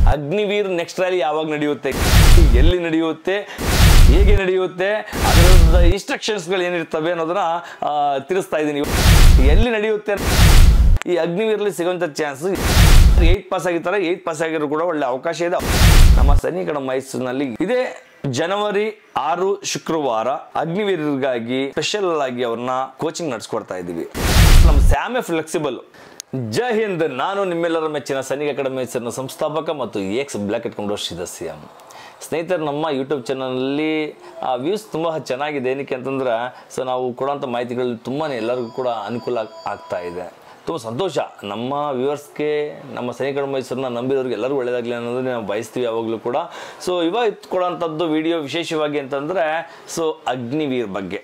Agniveer next rally ಯಾವಾಗ ನಡೆಯುತ್ತೆ ಎಲ್ಲಿ ನಡೆಯುತ್ತೆ ಹೇಗೆ ನಡೆಯುತ್ತೆ ಅದರ ಇನ್ಸ್ಟ್ರಕ್ಷನ್ಸ್ಗಳು ಏನಿರ್ತವೆ ಅನ್ನೋದನ್ನ ಆ, ತಿಳಿಸ್ತಾ ಇದ್ದೀನಿ ಎಲ್ಲಿ ನಡೆಯುತ್ತೆ ಈ ಅಗ್ನಿವೀರಲ್ಲಿ ಸಿಗುವಂಥ ಚಾನ್ಸ್ ಏಯ್ಟ್ ಪಾಸ್ ಆಗಿರ್ತಾರೆ ಏಯ್ಟ್ ಪಾಸ್ ಆಗಿರೋ ಕೂಡ ಒಳ್ಳೆ ಅವಕಾಶ ಇದೆ ನಮ್ಮ ಸೈನಿಕರ ಮೈಸೂರಿನಲ್ಲಿ ಇದೇ ಜನವರಿ ಆರು ಶುಕ್ರವಾರ ಅಗ್ನಿವೀರರಿಗಾಗಿ ಸ್ಪೆಷಲ್ ಆಗಿ ಅವ್ರನ್ನ ಕೋಚಿಂಗ್ ನಡೆಸ್ಕೊಡ್ತಾ ಇದ್ದೀವಿ ನಮ್ಮ ಸ್ಯಾಮೆ ಫ್ಲೆಕ್ಸಿಬಲ್ ಜೈ ಹಿಂದ್ ನಾನು ನಿಮ್ಮೆಲ್ಲರ ಮೆಚ್ಚಿನ ಸೈನಿಕ ಅಕಾಡೆಮಿ ಹೆಸರಿನ ಸಂಸ್ಥಾಪಕ ಮತ್ತು ಎಕ್ಸ್ ಬ್ಲ್ಯಾಕ್ ಇಟ್ಕೊಂಡು ಸದಸ್ಯ ಸ್ನೇಹಿತರು ನಮ್ಮ ಯೂಟ್ಯೂಬ್ ಚಾನಲಲ್ಲಿ ವ್ಯೂಸ್ ತುಂಬ ಚೆನ್ನಾಗಿದೆ ಏನಕ್ಕೆ ಅಂತಂದ್ರೆ ಸೊ ನಾವು ಕೊಡೋಂಥ ಮಾಹಿತಿಗಳು ತುಂಬಾ ಎಲ್ಲರಿಗೂ ಕೂಡ ಅನುಕೂಲ ಆಗ್- ಆಗ್ತಾ ಇದೆ ತುಂಬ ಸಂತೋಷ ನಮ್ಮ ವ್ಯೂವರ್ಸ್ಗೆ ನಮ್ಮ ಸೈನಿಕರ ಮೈಸೂರನ್ನ ನಂಬಿರೋರಿಗೆ ಎಲ್ಲರಿಗೂ ಒಳ್ಳೇದಾಗಲಿ ಅನ್ನೋದನ್ನ ನಾವು ಬಯಸ್ತೀವಿ ಯಾವಾಗಲೂ ಕೂಡ ಸೊ ಇವಾಗ ಕೊಡೋಂಥದ್ದು ವಿಡಿಯೋ ವಿಶೇಷವಾಗಿ ಅಂತಂದರೆ ಸೊ ಅಗ್ನಿವೀರ್ ಬಗ್ಗೆ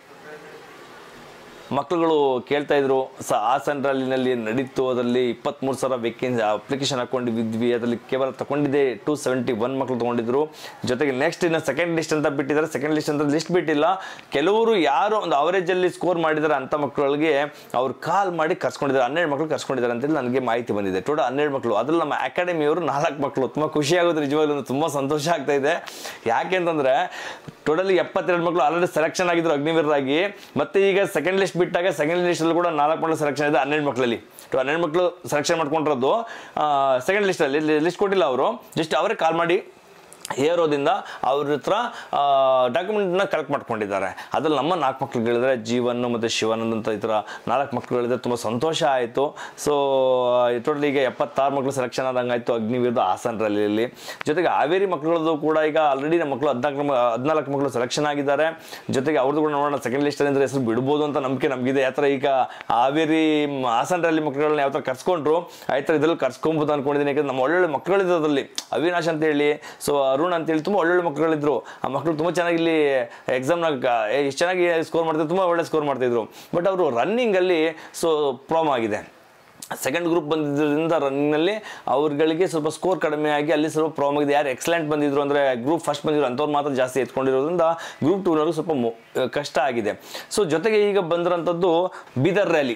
ಮಕ್ಕಳುಗಳು ಕೇಳ್ತಾ ಇದ್ರು ಸ ಹಾಸನ್ ರ್ಯಾಲಿನಲ್ಲಿ ನಡೀತು ಅದರಲ್ಲಿ ಇಪ್ಪತ್ತ್ಮೂರು ಸಾವಿರ ವೇಕೆನ್ಸಿ ಅಪ್ಲಿಕೇಶನ್ ಹಾಕೊಂಡಿದ್ವಿ ಅದರಲ್ಲಿ ಕೇವಲ ತಗೊಂಡಿದ್ದೆ ಟೂ ಸೆವೆಂಟಿ ಒನ್ ಮಕ್ಕಳು ತೊಗೊಂಡಿದ್ರು ಜೊತೆಗೆ ನೆಕ್ಸ್ಟ್ ಇನ್ನು ಸೆಕೆಂಡ್ ಲಿಸ್ಟ್ ಅಂತ ಬಿಟ್ಟಿದ್ದಾರೆ ಸೆಕೆಂಡ್ ಲಿಸ್ಟ್ ಅಂತ ಲಿಸ್ಟ್ ಬಿಟ್ಟಿಲ್ಲ ಕೆಲವರು ಯಾರು ಒಂದು ಅವರೇಜಲ್ಲಿ ಸ್ಕೋರ್ ಮಾಡಿದ್ದಾರೆ ಅಂಥ ಮಕ್ಕಳಿಗೆ ಅವ್ರು ಕಾಲ್ ಮಾಡಿ ಕರ್ಸ್ಕೊಂಡಿದ್ದಾರೆ ಹನ್ನೆರಡು ಮಕ್ಕಳು ಕರ್ಸ್ಕೊಂಡಿದ್ದಾರೆ ಅಂತೇಳಿ ನನಗೆ ಮಾಹಿತಿ ಬಂದಿದೆ ಟೋಟಲ್ ಹನ್ನೆರಡು ಮಕ್ಕಳು ಅದ್ರಲ್ಲಿ ನಮ್ಮ ಅಕಾಡೆಮಿಯವರು ನಾಲ್ಕು ಮಕ್ಕಳು ತುಂಬ ಖುಷಿ ಆಗೋದು ನಿಜವಾಗ್ಲೂ ತುಂಬ ಸಂತೋಷ ಆಗ್ತಾ ಇದೆ ಯಾಕೆ ಅಂತಂದ್ರೆ ಟೋಟಲಿ ಎಪ್ಪತ್ತೆರಡು ಮಕ್ಕಳು ಆಲ್ರೆಡಿ ಸೆಲೆಕ್ಷನ್ ಆಗಿದ್ರು ಅಗ್ನಿವೀರರಾಗಿ ಮತ್ತೆ ಈಗ ಸೆಕೆಂಡ್ ಲಿಸ್ಟ್ ಬಿಟ್ಟಾಗ ಸೆಕೆಂಡ್ ಲಿಸ್ಟಲ್ಲಿ ಕೂಡ ನಾಲ್ಕು ಮಕ್ಕಳು ಸೆಲೆಕ್ಷನ್ ಇದೆ ಹನ್ನೆರಡು ಮಕ್ಕಳಲ್ಲಿ ಟು ಹನ್ನೆರಡು ಮಕ್ಕಳು ಸೆಲೆಕ್ಷನ್ ಮಾಡ್ಕೊಂಡಿರೋದು ಸೆಕೆಂಡ್ ಲಿಸ್ಟಲ್ಲಿ ಲಿಸ್ಟ್ ಕೊಟ್ಟಿಲ್ಲ ಅವರು ಜಸ್ಟ್ ಅವರೇ ಕಾಲ್ ಮಾಡಿ ಏರೋದಿಂದ ಅವ್ರ ಹತ್ರ ಡಾಕ್ಯುಮೆಂಟ್ನ ಕಲೆಕ್ಟ್ ಮಾಡ್ಕೊಂಡಿದ್ದಾರೆ ಅದ್ರಲ್ಲಿ ನಮ್ಮ ನಾಲ್ಕು ಮಕ್ಳುಗಳಿದ್ರೆ ಜೀವನ್ ಮತ್ತು ಶಿವಾನಂದ್ ಅಂತ ಈ ಥರ ನಾಲ್ಕು ಮಕ್ಳುಗಳಿದ್ರೆ ತುಂಬ ಸಂತೋಷ ಆಯಿತು ಸೊ ಟೋಟಲ್ ಈಗ ಎಪ್ಪತ್ತಾರು ಮಕ್ಕಳು ಸೆಲೆಕ್ಷನ್ ಆದಂಗೆ ಆಯಿತು ಅಗ್ನಿವೀರ್ದು ಹಾಸನ್ ರ್ಯಾಲಿಯಲ್ಲಿ ಜೊತೆಗೆ ಹಾವೇರಿ ಮಕ್ಕಳದ್ದು ಕೂಡ ಈಗ ಆಲ್ರೆಡಿ ನಮ್ಮ ಮಕ್ಕಳು ಹದಿನಾಲ್ಕು ಹದಿನಾಲ್ಕು ಮಕ್ಕಳು ಸೆಲೆಕ್ಷನ್ ಆಗಿದ್ದಾರೆ ಜೊತೆಗೆ ಅವ್ರದ್ದು ಕೂಡ ನೋಡೋಣ ಸೆಕೆಂಡ್ ಲಿಸ್ಟ್ ಅಂದ್ರೆ ಹೆಸರು ಬಿಡ್ಬೋದು ಅಂತ ನಂಬಿಕೆ ನಮಗಿದೆ ಯಾವ ಥರ ಈಗ ಹಾವೇರಿ ಮ್, ಹಾಸನ್ ರ್ಯಾಲಿ ಮಕ್ಕಳನ್ನ ಯಾವ ಥರ ಕರ್ಸ್ಕೊಂಡ್ರು ಆ ಥರ ಇದ್ರಲ್ಲಿ ಕರ್ಸ್ಕೊಂಬೋದು ಅನ್ಕೊಂಡಿದ್ದೀನಿ ಯಾಕಂದ್ರೆ ನಮ್ಮ ಒಳ್ಳೊಳ್ಳೆ ಮಕ್ಕಳಿದ್ರು ಅದರಲ್ಲಿ ಅವಿನಾಶ್ ಅಂತ ಹೇಳಿ ಸೊ ಅರುಣ್ ಅಂತೇಳಿ ತುಂಬ ಒಳ್ಳೊಳ್ಳೆ ಮಕ್ಕಳಿದ್ರು ಆ ಮಕ್ಕಳು ತುಂಬ ಚೆನ್ನಾಗಿ ಇಲ್ಲಿ ಎಕ್ಸಾಮ್ನಾಗ ಎಷ್ಟು ಚೆನ್ನಾಗಿ ಸ್ಕೋರ್ ಮಾಡ್ತಿದ್ರು ತುಂಬ ಒಳ್ಳೆ ಸ್ಕೋರ್ ಮಾಡ್ತಿದ್ರು ಬಟ್ ಅವರು ರನ್ನಿಂಗಲ್ಲಿ ಸೊ ಪ್ರಾಬ್ಲಮ್ ಆಗಿದೆ ಸೆಕೆಂಡ್ ಗ್ರೂಪ್ ಬಂದಿದ್ದರಿಂದ ರನ್ನಿಂಗ್ನಲ್ಲಿ ಅವ್ರುಗಳಿಗೆ ಸ್ವಲ್ಪ ಸ್ಕೋರ್ ಕಡಿಮೆ ಆಗಿ ಅಲ್ಲಿ ಸ್ವಲ್ಪ ಪ್ರಾಬ್ಲಮ್ ಆಗಿದೆ ಯಾರು ಎಕ್ಸಲೆಂಟ್ ಬಂದಿದ್ರು ಅಂದರೆ ಗ್ರೂಪ್ ಫಸ್ಟ್ ಬಂದಿದ್ರು ಅಂಥವ್ರು ಮಾತ್ರ ಜಾಸ್ತಿ ಎತ್ಕೊಂಡಿರೋದ್ರಿಂದ ಗ್ರೂಪ್ ಟೂನವ್ರಿಗೆ ಸ್ವಲ್ಪ ಮೊ- ಕಷ್ಟ ಆಗಿದೆ ಸೊ ಜೊತೆಗೆ ಈಗ ಬಂದಿರೋಂಥದ್ದು ಬೀದರ್ ರ್ಯಾಲಿ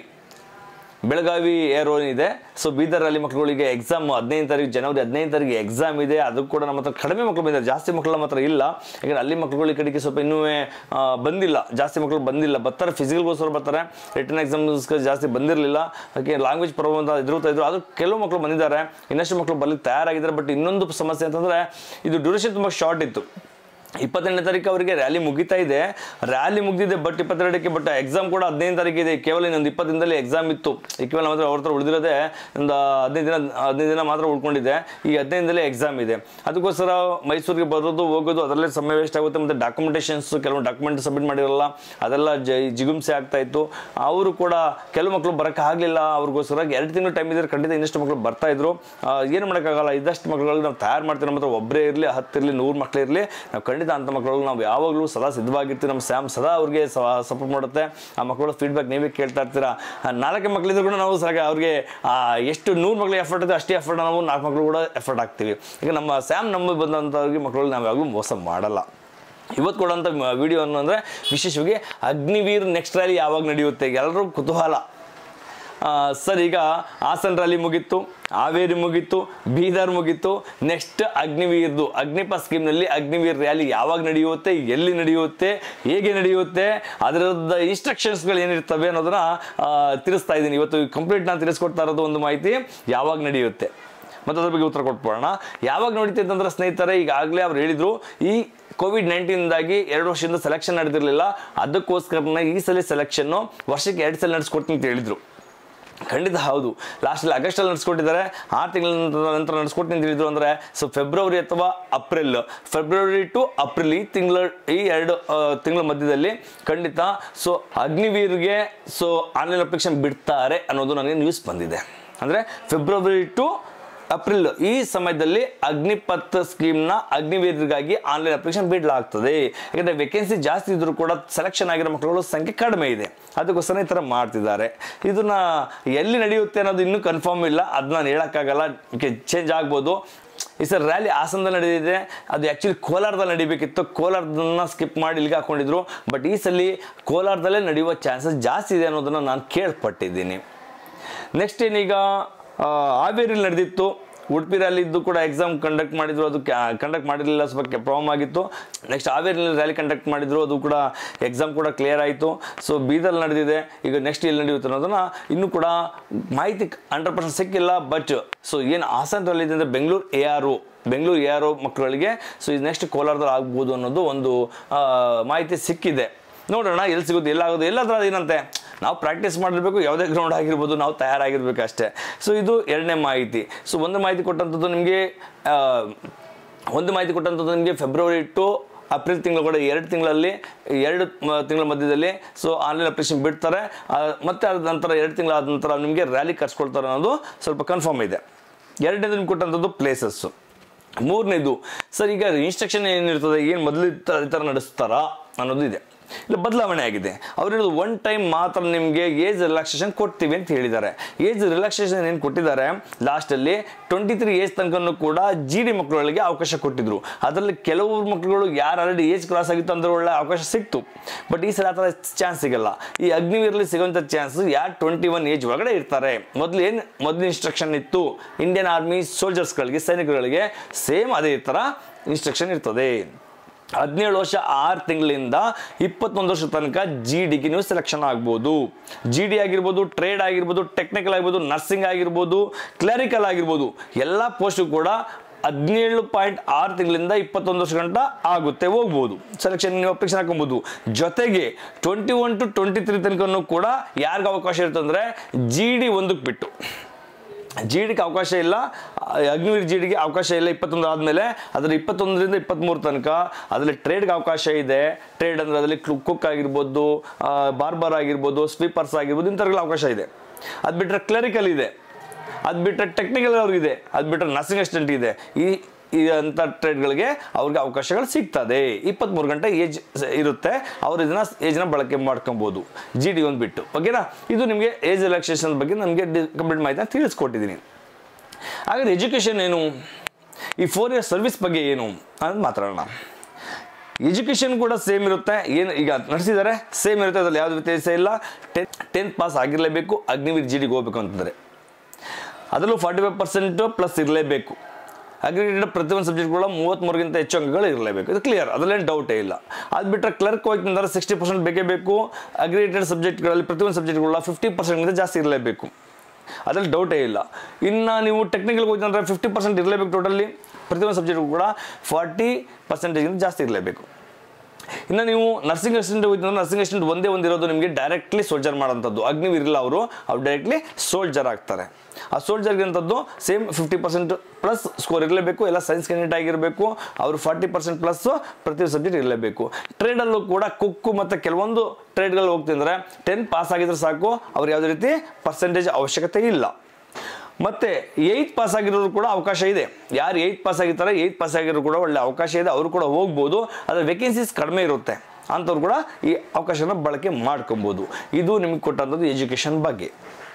ಬೆಳಗಾವಿ ಏರ್ ಒನ್ ಇದೆ ಸೊ ಬೀದರ್ ಅಲ್ಲಿ ಮಕ್ಕಳುಗಳಿಗೆ ಎಕ್ಸಾಮ್ ಹದಿನೈದು ತಾರೀಕು ಜನವರಿ ಹದಿನೈದು ತಾರೀಕು ಎಕ್ಸಾಮ್ ಇದೆ ಅದು ಕೂಡ ನಮ್ಮ ಹತ್ರ ಕಡಿಮೆ ಮಕ್ಕಳು ಬಂದಿದ್ದಾರೆ ಜಾಸ್ತಿ ಮಕ್ಕಳು ನಮ್ಮ ಹತ್ರ ಇಲ್ಲ ಯಾಕಂದ್ರೆ ಅಲ್ಲಿ ಮಕ್ಕಳುಗಳ ಕಡೆಗೆ ಸ್ವಲ್ಪ ಇನ್ನೂ ಆ, ಬಂದಿಲ್ಲ ಜಾಸ್ತಿ ಮಕ್ಕಳು ಬಂದಿಲ್ಲ ಬರ್ತಾರೆ ಫಿಸಿಕಲ್ಗೋಸ್ಕರ ಬರ್ತಾರೆ ರಿಟರ್ನ್ ಎಕ್ಸಾಮ್ಸ್ಗೆ ಜಾಸ್ತಿ ಬಂದಿರಲಿಲ್ಲ ಅದಕ್ಕೆ ಲ್ಯಾಂಗ್ವೇಜ್ ಪ್ರಾಬ್ಲಮ್ ಅಂತ ಎದುರುತ್ತಾ ಇದ್ರು ಅದು ಕೆಲವು ಮಕ್ಕಳು ಬಂದಿದ್ದಾರೆ ಇನ್ನಷ್ಟು ಮಕ್ಕಳು ಬರ್ಲಿಕ್ಕೆ ತಯಾರಾಗಿದ್ದಾರೆ ಬಟ್ ಇನ್ನೊಂದು ಸಮಸ್ಯೆ ಅಂತಂದ್ರೆ ಇದು ಡ್ಯೂರೇಷನ್ ತುಂಬ ಶಾರ್ಟ್ ಇತ್ತು ಇಪ್ಪತ್ತೆರಡನೇ ತಾರೀಕು ಅವರಿಗೆ ರ್ಯಾಲಿ ಮುಗಿತಾ ಇದೆ ರ್ಯಾಲಿ ಮುಗಿದಿದೆ ಬಟ್ ಇಪ್ಪತ್ತೆರಡಕ್ಕೆ ಬಟ್ ಎಕ್ಸಾಮ್ ಕೂಡ ಹದಿನೈದು ತಾರೀಕು ಇದೆ ಕೇವಲ ಇನ್ನೊಂದು ಇಪ್ಪತ್ತು ದಿನದಲ್ಲಿ ಎಕ್ಸಾಮ್ ಇತ್ತು ಈ ಕೇವಲ ಮಾತ್ರ ಅವ್ರ ಹತ್ರ ಉಳಿದಿರೋದೇ ಒಂದು ಹದಿನೈದು ದಿನ ಹದಿನೈದು ದಿನ ಮಾತ್ರ ಉಳ್ಕೊಂಡಿದೆ ಈ ಹದಿನೈದು ದಿನದಲ್ಲಿ ಎಕ್ಸಾಮ್ ಇದೆ ಅದಕ್ಕೋಸ್ಕರ ಮೈಸೂರಿಗೆ ಬರೋದು ಹೋಗೋದು ಅದರಲ್ಲೇ ಸಮಯ ವೇಸ್ಟ್ ಆಗುತ್ತೆ ಮತ್ತು ಡಾಕ್ಯುಮೆಂಟೇಷನ್ಸ್ ಕೆಲವು ಡಾಕ್ಯುಮೆಂಟ್ ಸಬ್ಮಿಟ್ ಮಾಡಿರಲ್ಲ ಅದೆಲ್ಲ ಜ ಜಿಗುಮ್ಸೆ ಆಗ್ತಾ ಇತ್ತು ಅವರು ಕೂಡ ಕೆಲವು ಮಕ್ಕಳು ಬರೋಕ್ಕೆ ಆಗಲಿಲ್ಲ ಅವ್ರಿಗೋಸ್ಕರ ಎರಡು ತಿಂಗಳು ಟೈಮ್ ಇದ್ರೆ ಖಂಡಿತ ಇನ್ನಷ್ಟು ಮಕ್ಕಳು ಬರ್ತಾ ಇದ್ರು ಆ, ಏನು ಮಾಡೋಕ್ಕಾಗಲ್ಲ ಇದಷ್ಟು ಮಕ್ಕಳುಗಳು ನಾವು ತಯಾರು ಮಾಡ್ತೀವಿ ನಮ್ಮ ಹತ್ರ ಒಬ್ಬರೇ ಇರಲಿ ಹತ್ತಿರಲಿ ನೂರು ಮಕ್ಕಳು ಇರಲಿ ನಾವು ಖಂಡಿತ ಅಂಥ ಮಕ್ಕಳು ನಾವು ಯಾವಾಗಲೂ ಸದಾ ಸಿದ್ಧವಾಗಿರ್ತೀವಿ ನಮ್ಮ ಸ್ಯಾಮ್ ಸದಾ ಅವ್ರಿಗೆ ಸಪೋರ್ಟ್ ಮಾಡುತ್ತೆ ಆ ಮಕ್ಕಳ ಫೀಡ್ಬ್ಯಾಕ್ ನೀವೇ ಕೇಳ್ತಾ ಇರ್ತೀರಾ ಆ, ನಾಲ್ಕು ಮಕ್ಕಳಿದ್ರು ಕೂಡ ನಾವು ಸರಿಯಾಗಿ ಅವ್ರಿಗೆ ಆ, ಎಷ್ಟು ನೂರು ಮಕ್ಕಳಿಗೆ ಎಫರ್ಟ್ ಇದೆ ಅಷ್ಟೇ ಎಫರ್ಟ್ ನಾವು ನಾಲ್ಕು ಮಕ್ಕಳು ಕೂಡ ಎಫರ್ಟ್ ಹಾಕ್ತೀವಿ ಈಗ ನಮ್ಮ ಸ್ಯಾಮ್ ನಂಬಿ ಬಂದಂಥವ್ರಿಗೆ ಮಕ್ಕಳು ನಾವು ಯಾವಾಗಲೂ ಮೋಸ ಮಾಡಲ್ಲ ಇವತ್ತು ಕೊಡೋಂಥ ವಿಡಿಯೋ ಅಂದರೆ ವಿಶೇಷವಾಗಿ ಅಗ್ನಿವೀರ್ ನೆಕ್ಸ್ಟ್ ರ್ಯಾಲಿ ಯಾವಾಗ ನಡೆಯುತ್ತೆ ಎಲ್ಲರೂ ಕುತೂಹಲ ಆ, ಸರ್ ಈಗ ಹಾಸನ್ ರ್ಯಾಲಿ ಮುಗೀತು ಹಾವೇರಿ ಮುಗೀತು ಬೀದರ್ ಮುಗೀತು ನೆಕ್ಸ್ಟ್ ಅಗ್ನಿವೀರ್ದು ಅಗ್ನಿಪ ಸ್ಕೀಮ್ನಲ್ಲಿ ಅಗ್ನಿವೀರ್ ರ್ಯಾಲಿ ಯಾವಾಗ ನಡೆಯುತ್ತೆ ಎಲ್ಲಿ ನಡೆಯುತ್ತೆ ಹೇಗೆ ನಡೆಯುತ್ತೆ ಅದರದ ಇನ್ಸ್ಟ್ರಕ್ಷನ್ಸ್ಗಳು ಏನಿರ್ತವೆ ಅನ್ನೋದನ್ನ ಆ, ತಿಳಿಸ್ತಾ ಇದ್ದೀನಿ ಇವತ್ತು ಕಂಪ್ಲೀಟ್ ನಾನು ತಿಳಿಸ್ಕೊಡ್ತಾ ಇರೋದು ಒಂದು ಮಾಹಿತಿ ಯಾವಾಗ ನಡೆಯುತ್ತೆ ಮತ್ತು ಅದ್ರ ಬಗ್ಗೆ ಉತ್ತರ ಕೊಟ್ಬಿಡೋಣ ಯಾವಾಗ ನೋಡಿತೆ ಅಂತಂದ್ರೆ ಸ್ನೇಹಿತರೆ ಈಗಾಗಲೇ ಅವ್ರು ಹೇಳಿದ್ರು ಈ ಕೋವಿಡ್ ನೈನ್ಟೀನ್ದಾಗಿ ಎರಡು ವರ್ಷದಿಂದ ಸೆಲೆಕ್ಷನ್ ನಡೆದಿರಲಿಲ್ಲ ಅದಕ್ಕೋಸ್ಕರನೇ ಈ ಸಲ ಸೆಲೆಕ್ಷನ್ನು ವರ್ಷಕ್ಕೆ ಎರಡು ಸಲ ನಡೆಸ್ಕೊಡ್ತೀನಿ ಅಂತ ಹೇಳಿದ್ರು ಖಂಡಿತ ಹೌದು ಲಾಸ್ಟಲ್ಲಿ ಆಗಸ್ಟಲ್ಲಿ ನಡೆಸ್ಕೊಟ್ಟಿದ್ದಾರೆ ಆರು ತಿಂಗಳ ನಂತರ ನಂತರ ನಡೆಸ್ಕೊಡ್ತೀನಿ ಅಂತ ಹೇಳಿದ್ರು ಅಂದರೆ ಸೊ ಫೆಬ್ರವರಿ ಅಥವಾ ಅಪ್ರಿಲ್ ಫೆಬ್ರವರಿ ಟು ಅಪ್ರಿಲ್ ಈ ತಿಂಗಳ ಈ ಎರಡು ತಿಂಗಳ ಮಧ್ಯದಲ್ಲಿ ಖಂಡಿತ ಸೊ ಅಗ್ನಿವೀರ್ಗೆ ಸೊ ಆನ್ಲೈನ್ ಅಪ್ಲಿಕೇಶನ್ ಬಿಡ್ತಾರೆ ಅನ್ನೋದು ನನಗೆ ನ್ಯೂಸ್ ಬಂದಿದೆ ಅಂದರೆ ಫೆಬ್ರವರಿ ಟು ಅಪ್ರಿಲ್ ಈ ಸಮಯದಲ್ಲಿ ಅಗ್ನಿಪತ್ ಸ್ಕೀಮ್ನ ಅಗ್ನಿವೀರರಿಗಾಗಿ ಆನ್ಲೈನ್ ಅಪ್ಲಿಕೇಶನ್ ಬಿಡಲಾಗ್ತದೆ ಯಾಕಂದರೆ ವೇಕೆನ್ಸಿ ಜಾಸ್ತಿ ಇದ್ರೂ ಕೂಡ ಸೆಲೆಕ್ಷನ್ ಆಗಿರೋ ಮಕ್ಕಳುಗಳ ಸಂಖ್ಯೆ ಕಡಿಮೆ ಇದೆ ಅದಕ್ಕೋಸ್ಕರ ಈ ಥರ ಮಾಡ್ತಿದ್ದಾರೆ ಇದನ್ನ ಎಲ್ಲಿ ನಡೆಯುತ್ತೆ ಅನ್ನೋದು ಇನ್ನೂ ಕನ್ಫರ್ಮ್ ಇಲ್ಲ ಅದನ್ನ ನಾನು ಹೇಳೋಕ್ಕಾಗಲ್ಲ ಚೇಂಜ್ ಆಗ್ಬೋದು ಈ ಸರ್ ರ್ಯಾಲಿ ಹಾಸನದಲ್ಲಿ ನಡೆದಿದೆ ಅದು ಆ್ಯಕ್ಚುಲಿ ಕೋಲಾರದಲ್ಲಿ ನಡಿಬೇಕಿತ್ತು ಕೋಲಾರದನ್ನ ಸ್ಕಿಪ್ ಮಾಡಿ ಇಲ್ಲಿಗೆ ಹಾಕೊಂಡಿದ್ರು ಬಟ್ ಈ ಸಲ ಕೋಲಾರದಲ್ಲೇ ನಡೆಯುವ ಚಾನ್ಸಸ್ ಜಾಸ್ತಿ ಇದೆ ಅನ್ನೋದನ್ನು ನಾನು ಕೇಳ್ಪಟ್ಟಿದ್ದೀನಿ ನೆಕ್ಸ್ಟ್ ಏನೀಗ ಆ, ಹಾವೇರಿಲಿ ನಡೆದಿತ್ತು ಉಡುಪಿ ರ್ಯಾಲಿದ್ದು ಕೂಡ ಎಕ್ಸಾಮ್ ಕಂಡಕ್ಟ್ ಮಾಡಿದ್ರು ಅದು ಕಂಡಕ್ಟ್ ಮಾಡಿರಲಿಲ್ಲ ಸ್ವಲ್ಪ ಪ್ರಾಬ್ಲಮ್ ಆಗಿತ್ತು ನೆಕ್ಸ್ಟ್ ಹಾವೇರಿಯಲ್ಲಿ ರ್ಯಾಲಿ ಕಂಡಕ್ಟ್ ಮಾಡಿದ್ರು ಅದು ಕೂಡ ಎಕ್ಸಾಮ್ ಕೂಡ ಕ್ಲಿಯರ್ ಆಯಿತು ಸೊ ಬೀದರ್ ನಡೆದಿದೆ ಈಗ ನೆಕ್ಸ್ಟ್ ಎಲ್ಲಿ ನಡೆಯುತ್ತೆ ಅನ್ನೋದನ್ನ ಇನ್ನೂ ಕೂಡ ಮಾಹಿತಿ ಹಂಡ್ರೆಡ್ ಪರ್ಸೆಂಟ್ ಸಿಕ್ಕಿಲ್ಲ ಬಟ್ ಸೊ ಏನು ಹಾಸನ್ ರ್ಯಾಲಿ ಇದೆ ಅಂದರೆ Bengaluru A R Bengaluru A R ಮಕ್ಕಳಿಗೆ ಸೊ ಇದು ನೆಕ್ಸ್ಟ್ ಕೋಲಾರದಲ್ಲಿ ಆಗ್ಬೋದು ಅನ್ನೋದು ಒಂದು ಆ, ಮಾಹಿತಿ ಸಿಕ್ಕಿದೆ ನೋಡೋಣ ಎಲ್ಲಿ ಸಿಗುತ್ತೆ ಎಲ್ಲಾಗೋದು ಎಲ್ಲಾದ್ರೂ ಏನಂತೆ ನಾವು ಪ್ರಾಕ್ಟೀಸ್ ಮಾಡಿರ್ಬೇಕು ಯಾವುದೇ ಗ್ರೌಂಡ್ ಆಗಿರ್ಬೋದು ನಾವು ತಯಾರಾಗಿರ್ಬೇಕು ಅಷ್ಟೇ ಸೊ ಇದು ಎರಡನೇ ಮಾಹಿತಿ ಸೊ ಒಂದು ಮಾಹಿತಿ ಕೊಟ್ಟಂಥದ್ದು ನಿಮಗೆ ಒಂದು ಮಾಹಿತಿ ಕೊಟ್ಟಂಥದ್ದು ನಿಮಗೆ ಫೆಬ್ರವರಿ ಟು ಏಪ್ರಿಲ್ ತಿಂಗಳು ಕೂಡ ಎರಡು ತಿಂಗಳಲ್ಲಿ ಎರಡು ಮ- ತಿಂಗಳ ಮಧ್ಯದಲ್ಲಿ ಸೊ ಆನ್ಲೈನ್ ಅಪ್ಲಿಕೇಶನ್ ಬಿಡ್ತಾರೆ ಆ, ಮತ್ತೆ ಅದ ನಂತರ ಎರಡು ತಿಂಗಳಾದ ನಂತರ ನಿಮಗೆ ರ್ಯಾಲಿ ಕರ್ಸ್ಕೊಳ್ತಾರೆ ಅನ್ನೋದು ಸ್ವಲ್ಪ ಕನ್ಫರ್ಮ್ ಇದೆ ಎರಡನೇದು ನಿಮ್ಗೆ ಕೊಟ್ಟಂಥದ್ದು ಪ್ಲೇಸಸ್ಸು ಮೂರನೇದು ಸರ್ ಈಗ ಇನ್ಸ್ಟ್ರಕ್ಷನ್ ಏನಿರ್ತದೆ ಏನು ಮೊದಲು ಈ ಥರ ನಡೆಸ್ತಾರಾ ಅನ್ನೋದು ಇದೆ ಇಲ್ಲ ಬದಲಾವಣೆ ಆಗಿದೆ ಅವ್ರು ಹೇಳೋದು ಒನ್ ಟೈಮ್ ಮಾತ್ರ ನಿಮಗೆ ಏಜ್ ರಿಲ್ಯಾಕ್ಸೇಷನ್ ಕೊಡ್ತೀವಿ ಅಂತ ಹೇಳಿದ್ದಾರೆ ಏಜ್ ರಿಲ್ಯಾಕ್ಸೇಷನ್ ಏನು ಕೊಟ್ಟಿದ್ದಾರೆ ಲಾಸ್ಟಲ್ಲಿ ಟ್ವೆಂಟಿ ತ್ರೀ ಏಜ್ ತನಕನೂ ಕೂಡ ಜಿ ಡಿ ಮಕ್ಕಳುಗಳಿಗೆ ಅವಕಾಶ ಕೊಟ್ಟಿದ್ರು ಅದರಲ್ಲಿ ಕೆಲವು ಮಕ್ಕಳುಗಳು ಯಾರು ಆಲ್ರೆಡಿ ಏಜ್ ಕ್ರಾಸ್ ಆಗಿತ್ತು ಅಂದ್ರೆ ಒಳ್ಳೆ ಅವಕಾಶ ಸಿಕ್ತು ಬಟ್ ಈ ಸಲ ಆ ಥರ ಚಾನ್ಸ್ ಸಿಗಲ್ಲ ಈ ಅಗ್ನಿವೀರಲ್ಲಿ ಸಿಗುವಂಥ ಚಾನ್ಸ್ ಯಾರು ಟ್ವೆಂಟಿ ಒನ್ ಏಜ್ ಒಳಗಡೆ ಇರ್ತಾರೆ ಮೊದಲು ಏನು ಮೊದಲು ಇನ್ಸ್ಟ್ರಕ್ಷನ್ ಇತ್ತು ಇಂಡಿಯನ್ ಆರ್ಮಿ ಸೋಲ್ಜರ್ಸ್ಗಳಿಗೆ ಸೈನಿಕರುಗಳಿಗೆ ಸೇಮ್ ಅದೇ ಥರ ಇನ್ಸ್ಟ್ರಕ್ಷನ್ ಇರ್ತದೆ ಹದಿನೇಳು ವರ್ಷ ಆರು ತಿಂಗಳಿಂದ ಇಪ್ಪತ್ತೊಂದು ವರ್ಷ ತನಕ ಜಿ ಡಿಗೆ ನೀವು ಸೆಲೆಕ್ಷನ್ ಆಗ್ಬೋದು ಜಿ ಡಿ ಆಗಿರ್ಬೋದು ಟ್ರೇಡ್ ಆಗಿರ್ಬೋದು ಟೆಕ್ನಿಕಲ್ ಆಗಿರ್ಬೋದು ನರ್ಸಿಂಗ್ ಆಗಿರ್ಬೋದು ಕ್ಲರಿಕಲ್ ಆಗಿರ್ಬೋದು ಎಲ್ಲ ಪೋಸ್ಟು ಕೂಡ ಹದಿನೇಳು ಪಾಯಿಂಟ್ ಆರು ತಿಂಗಳಿಂದ ಇಪ್ಪತ್ತೊಂದು ವರ್ಷ ಗಂಟ ಆಗುತ್ತೆ ಹೋಗ್ಬೋದು ಸೆಲೆಕ್ಷನ್ ನೀವು ಅಪ್ಲಿಕೇಶನ್ ಹಾಕೊಬೋದು ಜೊತೆಗೆ twenty one to twenty three ತನಕನೂ ಕೂಡ ಯಾರಿಗೆ ಅವಕಾಶ ಇರುತ್ತೆ ಅಂದರೆ ಜಿ ಡಿ ಒಂದಕ್ಕೆ ಬಿಟ್ಟು ಜಿ ಡಿಗೆ ಅವಕಾಶ ಇಲ್ಲ ಅಗ್ನಿವೀರ್ ಜಿ ಡಿಗೆ ಅವಕಾಶ ಇಲ್ಲ ಇಪ್ಪತ್ತೊಂದು ಆದಮೇಲೆ ಅದರ ಇಪ್ಪತ್ತೊಂದರಿಂದ ಇಪ್ಪತ್ತ್ಮೂರು ತನಕ ಅದರಲ್ಲಿ ಟ್ರೇಡ್ಗೆ ಅವಕಾಶ ಇದೆ ಟ್ರೇಡ್ ಅಂದರೆ ಅದರಲ್ಲಿ ಕುಕ್ ಆಗಿರ್ಬೋದು ಬಾರ್ಬರ್ ಆಗಿರ್ಬೋದು ಸ್ವೀಪರ್ಸ್ ಆಗಿರ್ಬೋದು ಇಂಥವ್ರಿಗೆಲ್ಲ ಅವಕಾಶ ಇದೆ ಅದು ಬಿಟ್ಟರೆ ಕ್ಲರಿಕಲ್ ಇದೆ ಅದು ಬಿಟ್ಟರೆ ಟೆಕ್ನಿಕಲ್ ಅವ್ರಿಗಿದೆ ಅದು ಬಿಟ್ಟರೆ ನರ್ಸಿಂಗ್ ಅಸಿಸ್ಟೆಂಟ್ ಇದೆ ಈ ಈ ಅಂಥ ಟ್ರೇಡ್ಗಳಿಗೆ ಅವ್ರಿಗೆ ಅವಕಾಶಗಳು ಸಿಗ್ತದೆ ಇಪ್ಪತ್ತ್ಮೂರು ಗಂಟೆ ಏಜ್ ಇರುತ್ತೆ ಅವ್ರು ಇದನ್ನ ಏಜ್ನ ಬಳಕೆ ಮಾಡ್ಕೊಬೋದು ಜಿ ಡಿ ಒಂದು ಬಿಟ್ಟು ಓಕೆನಾ ಇದು ನಿಮಗೆ ಏಜ್ ರಿಲ್ಯಾಕ್ಸೇಷನ್ ಬಗ್ಗೆ ನಮಗೆ ಕಂಪ್ಲೀಟ್ ಮಾಹಿತಿನ ತಿಳಿಸ್ಕೊಟ್ಟಿದ್ದೀನಿ ಹಾಗಾದ್ರೆ ಎಜುಕೇಷನ್ ಏನು ಈ ಫೋರ್ ಇಯರ್ ಸರ್ವಿಸ್ ಬಗ್ಗೆ ಏನು ಅನ್ನೋದು ಮಾತಾಡೋಣ ಎಜುಕೇಷನ್ ಕೂಡ ಸೇಮ್ ಇರುತ್ತೆ ಏನು ಈಗ ನಡೆಸಿದ್ದಾರೆ ಸೇಮ್ ಇರುತ್ತೆ ಅದ್ರಲ್ಲಿ ಯಾವ್ದು ವ್ಯತ್ಯಾಸ ಇಲ್ಲ ಟೆಂತ್ ಟೆಂತ್ ಪಾಸ್ ಆಗಿರಲೇಬೇಕು ಅಗ್ನಿವೀರ್ ಜಿ ಡಿಗೆ ಹೋಗ್ಬೇಕು ಅಂತಂದರೆ ಅದರಲ್ಲೂ ಫಾರ್ಟಿ ಫೈವ್ ಪರ್ಸೆಂಟ್ ಪ್ಲಸ್ ಇರಲೇಬೇಕು ಅಗ್ರಿಗೇಟೆಡ್ ಪ್ರತಿಯೊಂದು ಸಬ್ಜೆಕ್ಟ್ ಕೂಡ ಮೂವತ್ತ್ಮೂರಕ್ಕಿಂತ ಹೆಚ್ಚು ಅಂಕಗಳು ಇರಲೇಬೇಕು ಇದು ಕ್ಲಿಯರ್ ಅದರಲ್ಲೇನು ಡೌಟೇ ಇಲ್ಲ ಅದು ಬಿಟ್ಟರೆ ಕ್ಲರ್ಕ್ ಹೋಯ್ತಂದ್ರೆ ಸಿಕ್ಸ್ಟಿ ಪರ್ಸೆಂಟ್ ಬೇಕೇ ಬೇಕು ಅಗ್ರಿಗೇಟೆಡ್ ಸಬ್ಜೆಕ್ಟ್ಗಳಲ್ಲಿ ಪ್ರತಿಯೊಂದು ಸಬ್ಜೆಕ್ಟ್ಗಳ ಫಿಫ್ಟಿ ಪರ್ಸೆಂಟ್ಗಿಂತ ಜಾಸ್ತಿ ಇರಲೇಬೇಕು ಅದ್ರಲ್ಲಿ ಡೌಟೇ ಇಲ್ಲ ಇನ್ನು ನೀವು ಟೆಕ್ನಿಕಲ್ ಹೋಯ್ತಂದ್ರೆ ಫಿಫ್ಟಿ ಪರ್ಸೆಂಟ್ ಇರಲೇಬೇಕು ಟೋಟಲಿ ಪ್ರತಿಯೊಂದು ಸಬ್ಜೆಕ್ಟ್ ಕೂಡ ಫಾರ್ಟಿ ಪರ್ಸೆಂಟೇಜ್ಗಿಂತ ಜಾಸ್ತಿ ಇರಲೇಬೇಕು ಇನ್ನು ನೀವು ನರ್ಸಿಂಗ್ ಅಸಿಸ್ಟೆಂಟ್ ಹೋಯ್ತಂದ್ರೆ ನರ್ಸಿಂಗ್ ಅಸಿಸ್ಟೆಂಟ್ ಒಂದೇ ಒಂದಿರೋದು ನಿಮಗೆ ಡೈರೆಕ್ಟ್ಲಿ ಸೋಲ್ಜರ್ ಮಾಡೋಂಥದ್ದು ಅಗ್ನಿವೀರಿಲ್ಲ ಅವರು ಅವ್ರು ಡೈರೆಕ್ಟ್ಲಿ ಸೋಲ್ಜರ್ ಆಗ್ತಾರೆ ಆ ಸೋಲ್ಜರ್ಗೆ ಅಂಥದ್ದು same fifty percent plus score ಇರಲೇಬೇಕು ಎಲ್ಲ ಸೈನ್ಸ್ ಕ್ಯಾಂಡಿಡೇಟ್ ಆಗಿರಬೇಕು ಅವರು ಫಾರ್ಟಿ ಪರ್ಸೆಂಟ್ ಪ್ಲಸ್ ಪ್ರತಿ ಸಬ್ಜೆಕ್ಟ್ ಇರಲೇಬೇಕು ಟ್ರೇಡಲ್ಲೂ ಕೂಡ ಕುಕ್ಕು ಮತ್ತು ಕೆಲವೊಂದು ಟ್ರೇಡ್ಗಳು ಹೋಗ್ತಿದ್ರೆ ಟೆನ್ ಪಾಸ್ ಆಗಿದ್ರೆ ಸಾಕು ಅವ್ರು ಯಾವುದೇ ರೀತಿ ಪರ್ಸೆಂಟೇಜ್ ಅವಶ್ಯಕತೆ ಇಲ್ಲ ಮತ್ತೆ ಏಯ್ತ್ ಪಾಸ್ ಆಗಿರೋರು ಕೂಡ ಅವಕಾಶ ಇದೆ ಯಾರು ಏಯ್ತ್ ಪಾಸ್ ಆಗಿರ್ತಾರೆ ಏಯ್ತ್ ಪಾಸ್ ಆಗಿರೋರು ಕೂಡ ಒಳ್ಳೆ ಅವಕಾಶ ಇದೆ ಅವರು ಕೂಡ ಹೋಗ್ಬೋದು ಅದರ ವೇಕೆನ್ಸೀಸ್ ಕಡಿಮೆ ಇರುತ್ತೆ ಅಂಥವ್ರು ಕೂಡ ಈ ಅವಕಾಶನ ಬಳಕೆ ಮಾಡ್ಕೊಬೋದು ಇದು ನಿಮಗೆ ಕೊಟ್ಟಂಥದ್ದು ಎಜುಕೇಷನ್ ಬಗ್ಗೆ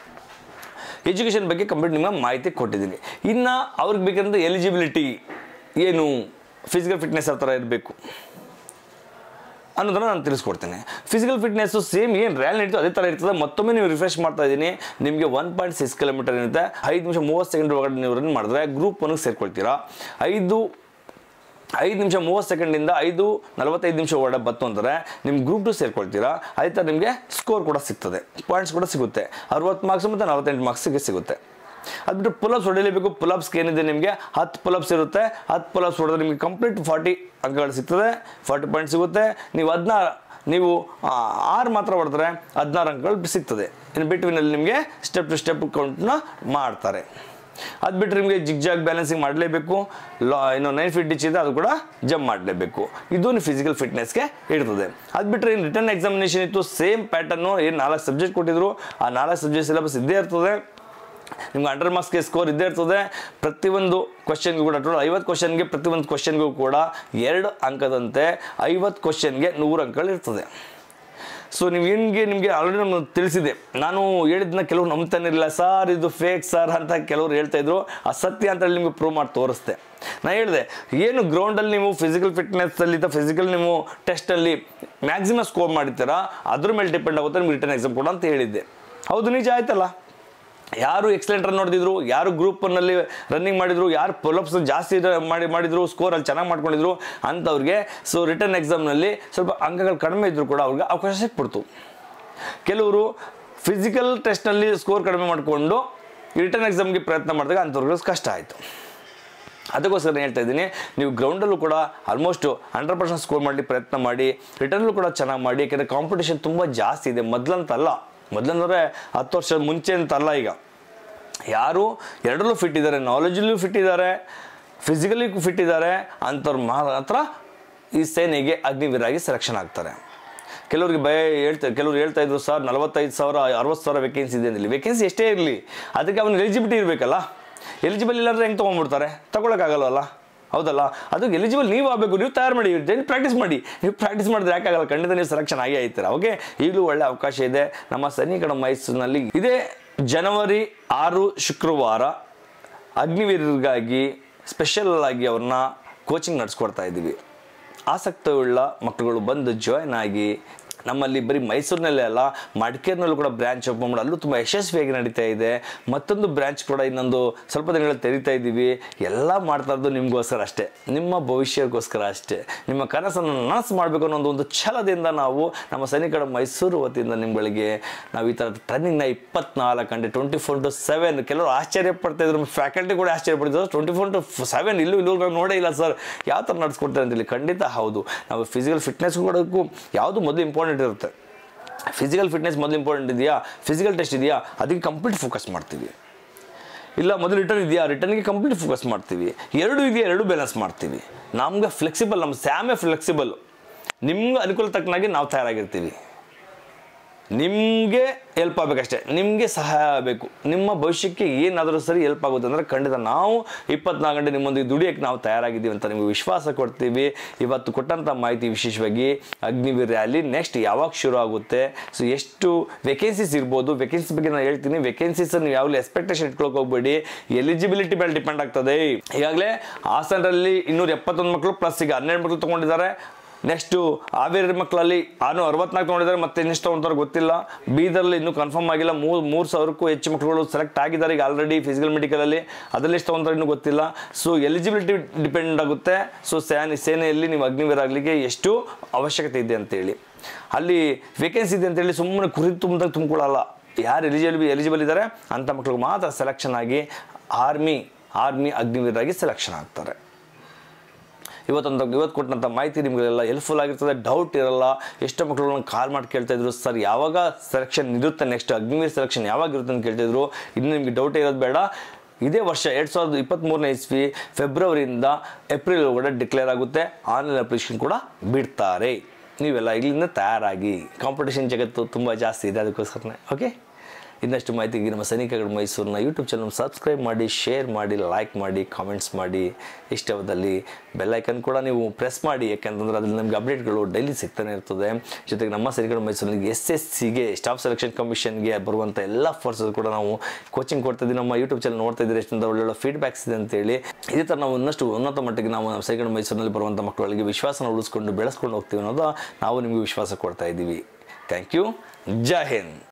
ಎಜುಕೇಷನ್ ಬಗ್ಗೆ ಕಂಪ್ಲೀಟ್ ನಿಮಗೆ ಮಾಹಿತಿ ಕೊಟ್ಟಿದ್ದೀನಿ ಇನ್ನು ಅವ್ರಿಗೆ ಬೇಕಂದ್ರೆ ಎಲಿಜಿಬಿಲಿಟಿ ಏನು ಫಿಸಿಕಲ್ ಫಿಟ್ನೆಸ್ ಯಾವ ಥರ ಇರಬೇಕು ಅನ್ನೋದನ್ನ ನಾನು ತಿಳಿಸ್ಕೊಡ್ತೇನೆ ಫಿಸಿಕಲ್ ಫಿಟ್ನೆಸ್ಸು ಸೇಮ್ ಏನು ರ್ಯಾಲ್ ನಡೀತೋ ಅದೇ ಥರ ಇರ್ತದೆ ಮತ್ತೊಮ್ಮೆ ನೀವು ರಿಫ್ರೆಶ್ ಮಾಡ್ತಾ ಇದ್ದೀನಿ ನಿಮಗೆ ಒನ್ ಪಾಯಿಂಟ್ ಸಿಕ್ಸ್ ಕಿಲೋಮೀಟರ್ ಇರುತ್ತೆ ಐದು ನಿಮಿಷ ಮೂವತ್ತು ಸೆಕೆಂಡ್ ಒಳಗಡೆ ನೀವು ರನ್ ಮಾಡಿದ್ರೆ ಗ್ರೂಪ್ ಒನ್ಗೆ ಸೇರ್ಕೊಳ್ತೀರಾ ಐದು ಐದು ನಿಮಿಷ ಮೂವತ್ತು ಸೆಕೆಂಡಿಂದ ಐದು ನಲವತ್ತೈದು ನಿಮಿಷ ಒಳಗಡೆ ಬತ್ತು ಅಂದರೆ ನಿಮ್ಮ ಗ್ರೂಪ್ ಟು ಸೇರ್ಕೊಳ್ತೀರಾ ಅದೇ ಥರ ನಿಮಗೆ ಸ್ಕೋರ್ ಕೂಡ ಸಿಗ್ತದೆ ಪಾಯಿಂಟ್ಸ್ ಕೂಡ ಸಿಗುತ್ತೆ ಅರವತ್ತು ಮಾರ್ಕ್ಸ್ ಮತ್ತು ನಲವತ್ತೆಂಟು ಮಾರ್ಕ್ಸಿಗೆ ಸಿಗುತ್ತೆ ಅದು ಬಿಟ್ಟು ಪುಲಪ್ಸ್ ಹೊಡಿಲೇಬೇಕು ಪುಲಪ್ಸ್ಗೆ ಏನಿದೆ ನಿಮಗೆ ಹತ್ತು ಪುಲಪ್ಸ್ ಇರುತ್ತೆ ಹತ್ತು ಪುಲಪ್ಸ್ ಹೊಡೆದ್ರೆ ನಿಮಗೆ ಕಂಪ್ಲೀಟ್ ಫಾರ್ಟಿ ಅಂಕಗಳು ಸಿಗ್ತದೆ ಫಾರ್ಟಿ ಪಾಯಿಂಟ್ ಸಿಗುತ್ತೆ ನೀವು ಹದಿನಾರು ನೀವು ಆ, ಆರು ಮಾತ್ರ ಹೊಡೆದ್ರೆ ಹದಿನಾರು ಅಂಕಗಳು ಸಿಗ್ತದೆ ಇನ್ನು ಬಿಟ್ವಿನಲ್ಲಿ ನಿಮಗೆ ಸ್ಟೆಪ್ ಟು ಸ್ಟೆಪ್ ಕೌಂಟ್ನ ಮಾಡ್ತಾರೆ ಅದು ಬಿಟ್ಟರೆ ನಿಮಗೆ ಜಿಗ್ ಜಾಗ್ ಬ್ಯಾಲೆನ್ಸಿಂಗ್ ಮಾಡಲೇಬೇಕು ಲಾ ಇನ್ನು ನೈನ್ ಫೀಟ್ ಡಿಚ್ ಇದೆ ಅದು ಕೂಡ ಜಂಪ್ ಮಾಡಲೇಬೇಕು ಇದು ಫಿಸಿಕಲ್ ಫಿಟ್ನೆಸ್ಗೆ ಇರ್ತದೆ ಅದು ಬಿಟ್ಟರೆ ಏನು ರಿಟರ್ನ್ ಎಕ್ಸಾಮಿನೇಷನ್ ಇತ್ತು ಸೇಮ್ ಪ್ಯಾಟರ್ನು ಏನು ನಾಲ್ಕು ಸಬ್ಜೆಕ್ಟ್ ಕೊಟ್ಟಿದ್ರು ಆ ನಾಲ್ಕು ಸಬ್ಜೆಕ್ಟ್ ಸಿಲೆಬಸ್ ಇದ್ದೇ ಇರ್ತದೆ ನಿಮ್ಗೆ ಹಂಡ್ರೆಡ್ ಮಾರ್ಕ್ಸ್ಗೆ ಸ್ಕೋರ್ ಇದ್ದೇ ಇರ್ತದೆ ಪ್ರತಿಯೊಂದು ಕ್ವಶನ್ಗೂ ಕೂಡ ಟೋಟಲ್ ಐವತ್ತು ಕ್ವಶನ್ಗೆ ಪ್ರತಿಯೊಂದು ಕ್ವಶನ್ಗೂ ಕೂಡ ಎರಡು ಅಂಕದಂತೆ ಐವತ್ತು ಕ್ವಶನ್ಗೆ ನೂರು ಅಂಕಗಳು ಇರ್ತದೆ ಸೊ ನೀವು ಹೆಂಗೆ ನಿಮಗೆ ಆಲ್ರೆಡಿ ನಾನು ತಿಳಿಸಿದೆ ನಾನು ಹೇಳಿದ್ದನ್ನ ಕೆಲವರು ನಂಬ್ತಾನೆ ಇರಲಿಲ್ಲ ಸರ್ ಇದು ಫೇಕ್ ಸರ್ ಅಂತ ಕೆಲವರು ಹೇಳ್ತಾ ಇದ್ರು ಅಸತ್ಯ ಅಂತ ಹೇಳಿ ನಿಮಗೆ ಪ್ರೂವ್ ಮಾಡಿ ತೋರಿಸ್ದೆ ನಾನು ಹೇಳಿದೆ ಏನು ಗ್ರೌಂಡಲ್ಲಿ ನೀವು ಫಿಸಿಕಲ್ ಫಿಟ್ನೆಸ್ಸಲ್ಲಿ ಫಿಸಿಕಲ್ ನೀವು ಟೆಸ್ಟಲ್ಲಿ ಮ್ಯಾಕ್ಸಿಮಮ್ ಸ್ಕೋರ್ ಮಾಡಿರ್ತೀರಾ ಅದ್ರ ಮೇಲೆ ಡಿಪೆಂಡ್ ಆಗುತ್ತೆ ನಿಮ್ಗೆ ರಿಟರ್ನ್ ಎಕ್ಸಾಮ್ ಕೊಡ ಅಂತ ಹೇಳಿದ್ದೆ ಹೌದು ನಿಜ ಆಯ್ತಲ್ಲ ಯಾರು ಎಕ್ಸಲೆಂಟ್ ರನ್ ನೋಡಿದ್ರು ಯಾರು ಗ್ರೂಪ್ನಲ್ಲಿ ರನ್ನಿಂಗ್ ಮಾಡಿದ್ರು ಯಾರು ಪುಲಪ್ಸ್ ಜಾಸ್ತಿ ರ- ಮಾಡಿ ಮಾಡಿದ್ರು ಸ್ಕೋರ್ ಅಲ್ಲಿ ಚೆನ್ನಾಗಿ ಮಾಡ್ಕೊಂಡಿದ್ರು ಅಂಥವ್ರಿಗೆ ಸೊ ರಿಟರ್ನ್ ಎಕ್ಸಾಮ್ನಲ್ಲಿ ಸ್ವಲ್ಪ ಅಂಕಗಳು ಕಡಿಮೆ ಇದ್ರು ಕೂಡ ಅವ್ರಿಗೆ ಅವಕಾಶ ಸಿಕ್ಬಿಡ್ತು ಕೆಲವರು ಫಿಸಿಕಲ್ ಟೆಸ್ಟ್ನಲ್ಲಿ ಸ್ಕೋರ್ ಕಡಿಮೆ ಮಾಡಿಕೊಂಡು ರಿಟರ್ನ್ ಎಕ್ಸಾಮ್ಗೆ ಪ್ರಯತ್ನ ಮಾಡಿದಾಗ ಅಂಥವ್ರಿಗೆ ಕಷ್ಟ ಆಯಿತು ಅದಕ್ಕೋಸ್ಕರ ನಾನು ಹೇಳ್ತಾ ಇದ್ದೀನಿ ನೀವು ಗ್ರೌಂಡಲ್ಲೂ ಕೂಡ ಆಲ್ಮೋಸ್ಟ್ ಹಂಡ್ರೆಡ್ ಪರ್ಸೆಂಟ್ ಸ್ಕೋರ್ ಮಾಡಿ ಪ್ರಯತ್ನ ಮಾಡಿ ರಿಟರ್ನಲ್ಲೂ ಕೂಡ ಚೆನ್ನಾಗಿ ಮಾಡಿ ಯಾಕೆಂದರೆ ಕಾಂಪಿಟೇಷನ್ ತುಂಬ ಜಾಸ್ತಿ ಇದೆ ಮೊದಲಂತಲ್ಲ ಮೊದಲಂದ್ರೆ ಹತ್ತು ವರ್ಷ ಮುಂಚೆ ಅಂತಲ್ಲ ಈಗ ಯಾರು ಎರಡರಲ್ಲೂ ಫಿಟ್ ಇದ್ದಾರೆ ನಾಲೆಜಲ್ಲೂ ಫಿಟ್ ಇದ್ದಾರೆ ಫಿಸಿಕಲಿ ಫಿಟ್ ಇದ್ದಾರೆ ಅಂಥವ್ರು ಮಾತ್ರ ಈ ಸೇನೆಗೆ ಅಗ್ನಿವೀರಾಗಿ ಸೆಲೆಕ್ಷನ್ ಆಗ್ತಾರೆ ಕೆಲವ್ರಿಗೆ ಭಯ ಹೇಳ್ತಾರೆ ಕೆಲವ್ರು ಹೇಳ್ತಾ ಇದ್ರು ಸರ್ ನಲವತ್ತೈದು ಸಾವಿರ ಅರವತ್ತು ಸಾವಿರ ವೇಕೆನ್ಸಿ ಇದೆ ಅಂದಿಲ್ಲ ವೇಕೆನ್ಸಿ ಎಷ್ಟೇ ಇರಲಿ ಅದಕ್ಕೆ ಅವನಿಗೆ ಎಲಿಜಿಬಿಲಿಟಿ ಇರಬೇಕಲ್ಲ ಎಲಿಜಿಬಲ್ ಇಲ್ಲಾಂದ್ರೆ ಹೆಂಗೆ ತೊಗೊಂಡ್ಬಿಡ್ತಾರೆ ತಗೊಳಕ್ಕಾಗಲ್ವಲ್ಲ ಹೌದಲ್ಲ ಅದು ಎಲಿಜಿಬಲ್ ನೀವು ಆಗಬೇಕು ನೀವು ತಯಾರು ಮಾಡಿ ಡೈಲಿ ಪ್ರಾಕ್ಟೀಸ್ ಮಾಡಿ ನೀವು ಪ್ರಾಕ್ಟೀಸ್ ಮಾಡಿದ್ರೆ ಯಾಕಾಗಲ್ಲ ಖಂಡಿತ ನೀವು ಸೆಲೆಕ್ಷನ್ ಆಗೇ ಆಯ್ತೀರ ಓಕೆ ಈಗಲೂ ಒಳ್ಳೆ ಅವಕಾಶ ಇದೆ ನಮ್ಮ ಸೈನಿಕರ ಮೈಸೂರಿನಲ್ಲಿ ಇದೇ ಜನವರಿ ಆರು ಶುಕ್ರವಾರ ಅಗ್ನಿವೀರರಿಗಾಗಿ ಸ್ಪೆಷಲ್ ಆಗಿ ಅವ್ರನ್ನ ಕೋಚಿಂಗ್ ನಡೆಸ್ಕೊಡ್ತಾ ಇದ್ದೀವಿ ಆಸಕ್ತವುಳ್ಳ ಮಕ್ಕಳುಗಳು ಬಂದು ಜಾಯ್ನ್ ಆಗಿ ನಮ್ಮಲ್ಲಿ ಬರೀ ಮೈಸೂರಿನಲ್ಲೇ ಅಲ್ಲ ಮಡಿಕೇರಿನಲ್ಲೂ ಕೂಡ ಬ್ರ್ಯಾಂಚ್ ಓಪನ್ ಮಾಡಿ ಅಲ್ಲೂ ತುಂಬ ಯಶಸ್ವಿಯಾಗಿ ನಡೀತಾ ಇದೆ ಮತ್ತೊಂದು ಬ್ರ್ಯಾಂಚ್ ಕೂಡ ಇನ್ನೊಂದು ಸ್ವಲ್ಪ ದಿನಗಳಲ್ಲಿ ತೆರಿತಾ ಇದ್ದೀವಿ ಎಲ್ಲ ಮಾಡ್ತಾ ಇರೋದು ನಿಮಗೋಸ್ಕರ ಅಷ್ಟೇ ನಿಮ್ಮ ಭವಿಷ್ಯಕ್ಕೋಸ್ಕರ ಅಷ್ಟೇ ನಿಮ್ಮ ಕನಸನ್ನು ನನಸು ಮಾಡಬೇಕು ಅನ್ನೋ ಒಂದು ಛಲದಿಂದ ನಾವು ನಮ್ಮ ಸೈನಿಕರ ಮೈಸೂರು ವತಿಯಿಂದ ನಿಮ್ಗಳಿಗೆ ನಾವು ಈ ಥರ ಟ್ರೈನಿಂಗ್ನ ಇಪ್ಪತ್ನಾಲ್ಕು ಗಂಟೆ ಟ್ವೆಂಟಿ ಫೋರ್ ಟು ಸೆವೆನ್ ಕೆಲವರು ಆಶ್ಚರ್ಯ ಪಡ್ತಾ ಇದ್ರು ಫ್ಯಾಕಲ್ಟಿ ಕೂಡ ಆಶ್ಚರ್ಯ ಪಡ್ತಿದ್ರು ಟ್ವೆಂಟಿ ಫೋರ್ ಟು ಸೆವೆನ್ ಇಲ್ಲೂ ಇಲ್ಲೂ ನಾವು ನೋಡೇ ಇಲ್ಲ ಸರ್ ಯಾವ ಥರ ನಡೆಸ್ಕೊಡ್ತಾರೆ ಅಂತೇಳಿ ಖಂಡಿತ ಹೌದು ನಾವು ಫಿಸಿಕಲ್ ಫಿಟ್ನೆಸ್ ಕೊಡೋದಕ್ಕೂ ಯಾವುದು ಮೊದಲು ಇಂಪಾರ್ಟೆಂಟ್ ಇರುತ್ತೆ ಫಿಸಿಕಲ್ ಫಿಟ್ನೆಸ್ ಮೊದಲು ಇಂಪಾರ್ಟೆಂಟ್ ಇದೆಯಾ ಫಿಸಿಕಲ್ ಟೆಸ್ಟ್ ಇದೆಯಾ ಅದಕ್ಕೆ ಕಂಪ್ಲೀಟ್ ಫೋಕಸ್ ಮಾಡ್ತೀವಿ ಇಲ್ಲ ಮೊದಲು ರಿಟರ್ನ್ ಇದೆಯಾ ರಿಟರ್ನ್ಗೆ ಕಂಪ್ಲೀಟ್ ಫೋಕಸ್ ಮಾಡ್ತೀವಿ ಎರಡು ಇದೆಯಾ ಎರಡು ಬ್ಯಾಲೆನ್ಸ್ ಮಾಡ್ತೀವಿ ನಮ್ಗೆ ಫ್ಲೆಕ್ಸಿಬಲ್ ನಮ್ಮ ಸ್ಯಾಮೇ ಫ್ಲೆಕ್ಸಿಬಲ್ ನಿಮ್ಗೆ ಅನುಕೂಲ ತಕ್ಕನಾಗಿ ನಾವು ತಯಾರಾಗಿರ್ತೀವಿ ನಿಮಗೆ ಹೆಲ್ಪ್ ಆಗಬೇಕಷ್ಟೇ ನಿಮಗೆ ಸಹಾಯ ಆಗಬೇಕು ನಿಮ್ಮ ಭವಿಷ್ಯಕ್ಕೆ ಏನಾದರೂ ಸರಿ ಹೆಲ್ಪ್ ಆಗುತ್ತೆ ಅಂದರೆ ಖಂಡಿತ ನಾವು ಇಪ್ಪತ್ನಾಲ್ಕು ಗಂಟೆ ನಿಮ್ಮೊಂದಿಗೆ ದುಡಿಯೋಕ್ಕೆ ನಾವು ತಯಾರಾಗಿದ್ದೀವಿ ಅಂತ ನಿಮಗೆ ವಿಶ್ವಾಸ ಕೊಡ್ತೀವಿ ಇವತ್ತು ಕೊಟ್ಟಂಥ ಮಾಹಿತಿ ವಿಶೇಷವಾಗಿ ಅಗ್ನಿವೀರ್ ರ್ಯಾಲಿ ನೆಕ್ಸ್ಟ್ ಯಾವಾಗ ಶುರು ಆಗುತ್ತೆ ಸೊ ಎಷ್ಟು ವೇಕೆನ್ಸೀಸ್ ಇರ್ಬೋದು ವೇಕೆನ್ಸಿ ಬಗ್ಗೆ ನಾನು ಹೇಳ್ತೀನಿ ವೇಕೆನ್ಸೀಸ್ ನೀವು ಯಾವಾಗಲೂ ಎಕ್ಸ್ಪೆಕ್ಟೇಷನ್ ಇಟ್ಕೊಳಕ್ಕೆ ಹೋಗ್ಬೇಡಿ ಎಲಿಜಿಬಿಲಿಟಿ ಮೇಲೆ ಡಿಪೆಂಡ್ ಆಗ್ತದೆ ಈಗಾಗಲೇ ಹಾಸನದಲ್ಲಿ ಇನ್ನೂರ ಎಪ್ಪತ್ತೊಂದು ಮಕ್ಕಳು ಪ್ಲಸ್ ಈಗ ಹನ್ನೆರಡು ಮಕ್ಕಳು ತೊಗೊಂಡಿದ್ದಾರೆ ನೆಕ್ಸ್ಟು ಹಾವೇರಿ ಮಕ್ಕಳಲ್ಲಿ ಆರು ಅರವತ್ನಾಲ್ಕು ನೋಡಿದ್ದಾರೆ ಮತ್ತೆ ಇನ್ನೆಷ್ಟು ತೊಗೊಂತಾರೆ ಗೊತ್ತಿಲ್ಲ ಬೀದರಲ್ಲಿ ಇನ್ನೂ ಕನ್ಫರ್ಮ್ ಆಗಿಲ್ಲ ಮೂರು ಮೂರು ಸಾವಿರಕ್ಕೂ ಹೆಚ್ಚು ಮಕ್ಕಳುಗಳು ಸೆಲೆಕ್ಟ್ ಆಗಿದ್ದಾರೆ ಈಗ ಆಲ್ರೆಡಿ ಫಿಸಿಕಲ್ ಮೆಡಿಕಲಲ್ಲಿ ಅದರಲ್ಲಿ ಎಷ್ಟು ತೊಗೊಂತಾರೆ ಇನ್ನೂ ಗೊತ್ತಿಲ್ಲ ಸೊ ಎಲಿಜಿಬಿಲಿಟಿ ಡಿಪೆಂಡ್ ಆಗುತ್ತೆ ಸೊ ಸೇನೆ ಸೇನೆಯಲ್ಲಿ ನೀವು ಅಗ್ನಿವೀರ ಆಗಲಿಕ್ಕೆ ಎಷ್ಟು ಅವಶ್ಯಕತೆ ಇದೆ ಅಂತೇಳಿ ಅಲ್ಲಿ ವೇಕೆನ್ಸಿ ಇದೆ ಅಂತೇಳಿ ಸುಮ್ಮನೆ ಕುರಿ ತುಂಬಿದಾಗ ತುಂಬಿಕೊಳ್ಳಲ್ಲ ಯಾರು ಎಲಿಜಿಬಲ್ ಎಲಿಜಿಬಲ್ ಇದ್ದಾರೆ ಅಂಥ ಮಕ್ಕಳಿಗೆ ಮಾತ್ರ ಸೆಲೆಕ್ಷನ್ ಆಗಿ ಆರ್ಮಿ ಆರ್ಮಿ ಅಗ್ನಿವೀರಾಗಿ ಸೆಲೆಕ್ಷನ್ ಆಗ್ತಾರೆ ಇವತ್ತೊಂದು ಇವತ್ತು ಕೊಟ್ಟಂಥ ಮಾಹಿತಿ ನಿಮಗೆಲ್ಲ ಹೆಲ್ಪ್ಫುಲ್ ಆಗಿರ್ತದೆ ಡೌಟ್ ಇರಲ್ಲ ಎಷ್ಟೋ ಮಕ್ಕಳು ಕಾಲ್ ಮಾಡಿ ಕೇಳ್ತಾ ಇದ್ರು ಸರ್ ಯಾವಾಗ ಸೆಲೆಕ್ಷನ್ ಇರುತ್ತೆ ನೆಕ್ಸ್ಟ್ ಅಗ್ನಿವೀರ್ ಸೆಲೆಕ್ಷನ್ ಯಾವಾಗ ಇರುತ್ತೆ ಅಂತ ಕೇಳ್ತಿದ್ರು ಇನ್ನು ನಿಮಗೆ ಡೌಟ್ ಇರೋದು ಬೇಡ ಇದೇ ವರ್ಷ ಎರಡು ಸಾವಿರದ ಇಪ್ಪತ್ತ್ಮೂರನೇ ಇಸ್ವಿ ಫೆಬ್ರವರಿಯಿಂದ ಏಪ್ರಿಲ್ ಒಳಗಡೆ ಡಿಕ್ಲೇರ್ ಆಗುತ್ತೆ ಆನ್ಲೈನ್ ಅಪ್ಲಿಕೇಶನ್ ಕೂಡ ಬಿಡ್ತಾರೆ ನೀವೆಲ್ಲ ಇಲ್ಲಿಂದ ತಯಾರಾಗಿ ಕಾಂಪಿಟೇಷನ್ ಜಗತ್ತು ತುಂಬ ಜಾಸ್ತಿ ಇದೆ ಅದಕ್ಕೋಸ್ಕರನೇ ಓಕೆ ಇನ್ನಷ್ಟು ಮಾಹಿತಿಗೆ ನಮ್ಮ ಸೈನಿಕಗಳು ಮೈಸೂರಿನ ಯೂಟ್ಯೂಬ್ ಚಾನಲ್ ಸಬ್ಸ್ಕ್ರೈಬ್ ಮಾಡಿ ಶೇರ್ ಮಾಡಿ ಲೈಕ್ ಮಾಡಿ ಕಾಮೆಂಟ್ಸ್ ಮಾಡಿ ಇಷ್ಟವದಲ್ಲಿ ಬೆಲ್ಲೈಕನ್ ಕೂಡ ನೀವು ಪ್ರೆಸ್ ಮಾಡಿ ಯಾಕೆಂತಂದ್ರೆ ಅದ್ರಲ್ಲಿ ನಮಗೆ ಅಪ್ಡೇಟ್ಗಳು ಡೈಲಿ ಸಿಗ್ತಾನೆ ಇರ್ತದೆ ಜೊತೆಗೆ ನಮ್ಮ ಸೈನಿಕಗಳು ಮೈಸೂರಿನಲ್ಲಿ ಎಸ್ ಎಸ್ ಸಿಗೆ ಸ್ಟಾಫ್ ಸೆಲೆಕ್ಷನ್ ಕಮಿಷನ್ಗೆ ಬರುವಂಥ ಎಲ್ಲ ಫೋರ್ಸಸ್ ಕೂಡ ನಾವು ಕೋಚಿಂಗ್ ಕೊಡ್ತಾ ಇದ್ದೀವಿ ನಮ್ಮ ಯೂಟ್ಯೂಬ್ ಚಾನಲ್ ನೋಡ್ತಾ ಇದ್ದೀರಿ ಎಷ್ಟೊಂದು ಒಳ್ಳೊಳ್ಳೆ ಫೀಡ್ಬ್ಯಾಕ್ಸ್ ಇದೆ ಅಂತೇಳಿ ಇದೇ ಥರ ನಾವು ಇನ್ನಷ್ಟು ಉನ್ನತ ಮಟ್ಟಿಗೆ ನಾವು ನಮ್ಮ ಸೈನಿಕಗಳು ಮೈಸೂರಿನಲ್ಲಿ ಬರುವಂಥ ಮಕ್ಕಳಿಗೆ ವಿಶ್ವಾಸನ ಉಳಿಸ್ಕೊಂಡು ಬೆಳೆಸ್ಕೊಂಡು ಹೋಗ್ತೀವಿ ಅನ್ನೋದು ನಾವು ನಿಮಗೆ ವಿಶ್ವಾಸ ಕೊಡ್ತಾ ಇದ್ದೀವಿ ಥ್ಯಾಂಕ್ ಯು ಜೈ ಹಿಂದ್